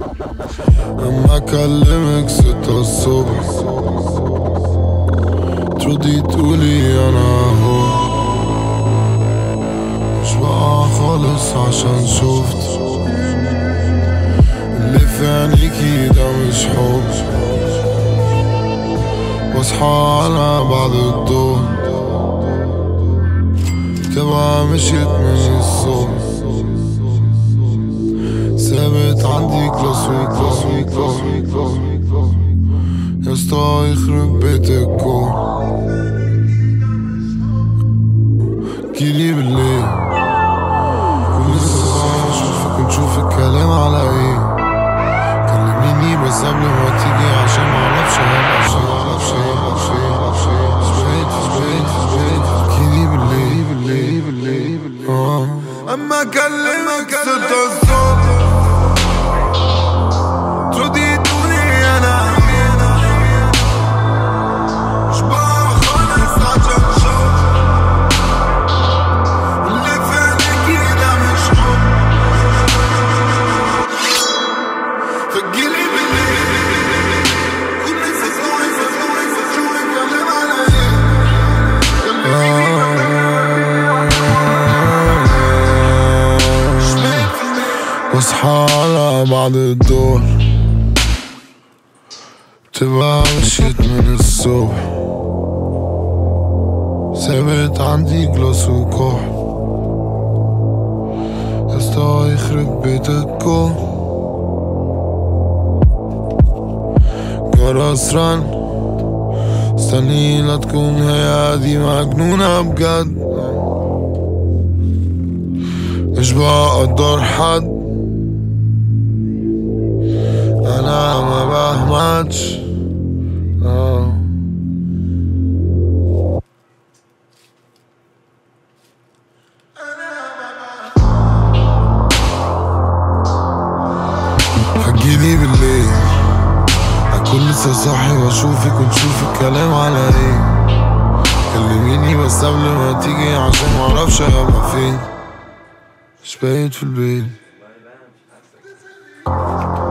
اما اكلمك ستة الصبح تردي تقولي انا هو مش بقى خالص عشان شفت اللي في عينيكي ده مش حب واصحى على بعد الظهر تبقى مشيت من الصبح ثابت عندي كلاس وكلاس وكلاس يا اسطى يخرب بيت الكون جيلي بالليل كل صباح اشوفك ونشوف الكلام على ايه كلميني بس قبل ما تيجي عشان معرفش هبقى عشان معرفش هبقى فين سبيت سبيت سبيت جيلي بالليل بالليل بالليل بالليل اه اما اكلمك ستة الصبح تردي تقولي انا مش بعرف خالص عشان شوف اللي في عينيكي ده مش حب فجيلي بالليل كل فزوعي فزوعي فزوعي كلام على ايه واصحى على بعد الدور تبقى مشيت من الصبح ثابت عندي جلاس وكحل يا اسطى يخرب بيت الكون جرس رن استني لا تكون هي دي مجنونة بجد مش بقدر حد انا ما بهمتش آه. هتجيلي بالليل هكون لسه صاحي واشوفك ونشوف الكلام على ايه كلميني بس قبل ما تيجي عشان معرفش هبقى فين مش بايت في البيت